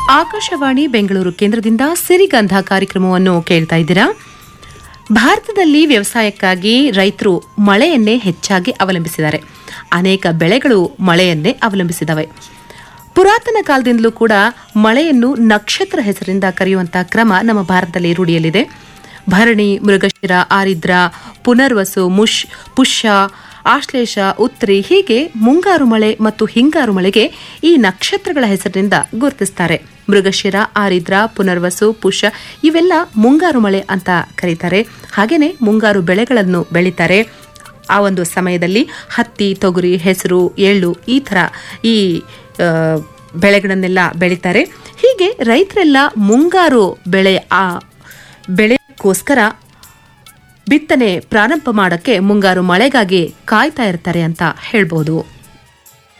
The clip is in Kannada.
ಆಕಾಶವಾಣಿ ಬೆಂಗಳೂರು ಕೇಂದ್ರದಿಂದ ಸಿರಿಗಂಧ ಕಾರ್ಯಕ್ರಮವನ್ನು ಕೇಳ್ತಾ ಇದ್ದೀರಾ ಭಾರತದಲ್ಲಿ ವ್ಯವಸಾಯಕ್ಕಾಗಿ ರೈತರು ಮಳೆಯನ್ನೇ ಹೆಚ್ಚಾಗಿ ಅವಲಂಬಿಸಿದ್ದಾರೆ ಅನೇಕ ಬೆಳೆಗಳು ಮಳೆಯನ್ನೇ ಅವಲಂಬಿಸಿದವೆ ಪುರಾತನ ಕಾಲದಿಂದಲೂ ಕೂಡ ಮಳೆಯನ್ನು ನಕ್ಷತ್ರ ಹೆಸರಿಂದ ಕರೆಯುವಂತಹ ಕ್ರಮ ನಮ್ಮ ಭಾರತದಲ್ಲಿ ರೂಢಿಯಲ್ಲಿದೆ ಭರಣಿ ಮೃಗಶಿರ ಆರಿದ್ರ ಪುನರ್ವಸು ಮುಷ್ ಪುಷ್ಯ ಆಶ್ಲೇಷ ಉತ್ರಿ ಹೀಗೆ ಮುಂಗಾರು ಮಳೆ ಮತ್ತು ಹಿಂಗಾರು ಮಳೆಗೆ ಈ ನಕ್ಷತ್ರಗಳ ಹೆಸರಿನಿಂದ ಗುರುತಿಸ್ತಾರೆ ಮೃಗಶಿರ ಆರಿದ್ರ ಪುನರ್ವಸು ಪುಷ್ಯ ಇವೆಲ್ಲ ಮುಂಗಾರು ಮಳೆ ಅಂತ ಕರೀತಾರೆ ಹಾಗೇನೆ ಮುಂಗಾರು ಬೆಳೆಗಳನ್ನು ಬೆಳೀತಾರೆ ಆ ಒಂದು ಸಮಯದಲ್ಲಿ ಹತ್ತಿ ತೊಗರಿ ಹೆಸರು ಎಳ್ಳು ಈ ಥರ ಈ ಆ, ಬೆಳೆಗಳನ್ನೆಲ್ಲ ಬೆಳೀತಾರೆ ಹೀಗೆ ರೈತರೆಲ್ಲ ಮುಂಗಾರು ಬೆಳೆ ಆ ಬೆಳೆಗೋಸ್ಕರ ಬಿತ್ತನೆ ಪ್ರಾರಂಭ ಮಾಡೋಕ್ಕೆ ಮುಂಗಾರು ಮಳೆಗಾಗಿ ಕಾಯ್ತಾ ಇರ್ತಾರೆ ಅಂತ ಹೇಳ್ಬೋದು